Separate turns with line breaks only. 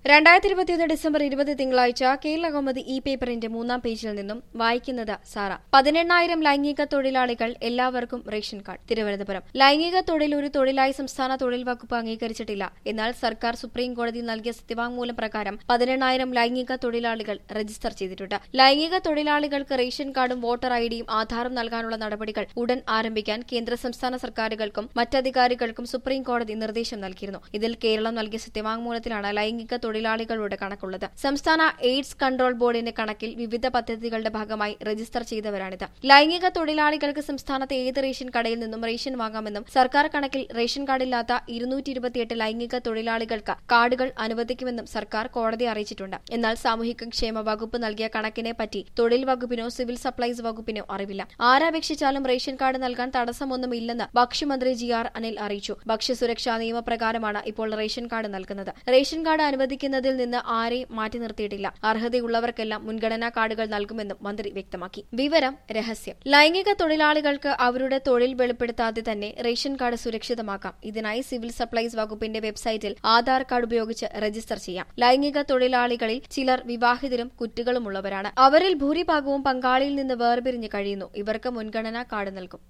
രണ്ടായിരത്തി ഇരുപത്തിയൊന്ന് ഡിസംബർ ഇരുപത് തിങ്കളാഴ്ച കേരള കൗമുദി ഇ പേപ്പറിന്റെ മൂന്നാം പേജിൽ നിന്നും വായിക്കുന്നത് സാറ പതിനെണ്ണായിരം ലൈംഗിക തൊഴിലാളികൾ എല്ലാവർക്കും റേഷൻ കാർഡ് തിരുവനന്തപുരം ലൈംഗിക തൊഴിൽ ഒരു തൊഴിലായി സംസ്ഥാന തൊഴിൽ വകുപ്പ് അംഗീകരിച്ചിട്ടില്ല എന്നാൽ സർക്കാർ സുപ്രീം കോടതിയിൽ നൽകിയ സത്യവാങ്മൂലം പ്രകാരം പതിനെണ്ണായിരം ലൈംഗിക തൊഴിലാളികൾ രജിസ്റ്റർ ചെയ്തിട്ടുണ്ട് ലൈംഗിക തൊഴിലാളികൾക്ക് റേഷൻ കാർഡും വോട്ടർ ഐഡിയും ആധാറും നൽകാനുള്ള നടപടികൾ ഉടൻ ആരംഭിക്കാൻ കേന്ദ്ര സംസ്ഥാന സർക്കാരുകൾക്കും മറ്റധികാരികൾക്കും സുപ്രീം കോടതി നിർദ്ദേശം നൽകിയിരുന്നു ഇതിൽ കേരളം നൽകിയ സത്യവാങ്മൂലത്തിലാണ് ലൈംഗിക തൊഴിലാളികളുടെ കണക്കുള്ളത് സംസ്ഥാന എയ്ഡ്സ് കൺട്രോൾ ബോർഡിന്റെ കണക്കിൽ വിവിധ പദ്ധതികളുടെ ഭാഗമായി രജിസ്റ്റർ ചെയ്തവരാണിത് ലൈംഗിക തൊഴിലാളികൾക്ക് സംസ്ഥാനത്തെ ഏത് റേഷൻ കടയിൽ നിന്നും റേഷൻ വാങ്ങാമെന്നും സർക്കാർ കണക്കിൽ റേഷൻ കാർഡില്ലാത്ത ഇരുന്നൂറ്റി ഇരുപത്തിയെട്ട് ലൈംഗിക തൊഴിലാളികൾക്ക് കാർഡുകൾ അനുവദിക്കുമെന്നും സർക്കാർ കോടതിയെ അറിയിച്ചിട്ടുണ്ട് എന്നാൽ സാമൂഹിക ക്ഷേമ വകുപ്പ് നൽകിയ കണക്കിനെ പറ്റി തൊഴിൽ വകുപ്പിനോ സിവിൽ സപ്ലൈസ് വകുപ്പിനോ അറിവില്ല ആരപേക്ഷിച്ചാലും റേഷൻ കാർഡ് നൽകാൻ തടസ്സമൊന്നുമില്ലെന്ന് ഭക്ഷ്യമന്ത്രി ജി ആർ അനിൽ അറിയിച്ചു ഭക്ഷ്യസുരക്ഷാ നിയമപ്രകാരമാണ് ഇപ്പോൾ റേഷൻ കാർഡ് നൽകുന്നത് റേഷൻ കാർഡ് അനുവദിക്കുന്നതിൽ നിന്ന് ആരെയും മാറ്റി നിർത്തിയിട്ടില്ല അർഹതയുള്ളവർക്കെല്ലാം മുൻഗണനാ കാർഡുകൾ നൽകുമെന്നും മന്ത്രി വ്യക്തമാക്കി വിവരം രഹസ്യം ലൈംഗിക തൊഴിലാളികൾക്ക് അവരുടെ തൊഴിൽ വെളിപ്പെടുത്താതെ തന്നെ റേഷൻ കാർഡ് സുരക്ഷിതമാക്കാം ഇതിനായി സിവിൽ സപ്ലൈസ് വകുപ്പിന്റെ വെബ്സൈറ്റിൽ ആധാർ കാർഡ് ഉപയോഗിച്ച് രജിസ്റ്റർ ചെയ്യാം ലൈംഗിക തൊഴിലാളികളിൽ ചിലർ വിവാഹിതരും കുറ്റികളുമുള്ളവരാണ് അവരിൽ ഭൂരിഭാഗവും പങ്കാളിയിൽ നിന്ന് വേർപിരിഞ്ഞ് കഴിയുന്നു ഇവർക്ക് മുൻഗണനാ കാർഡ് നൽകും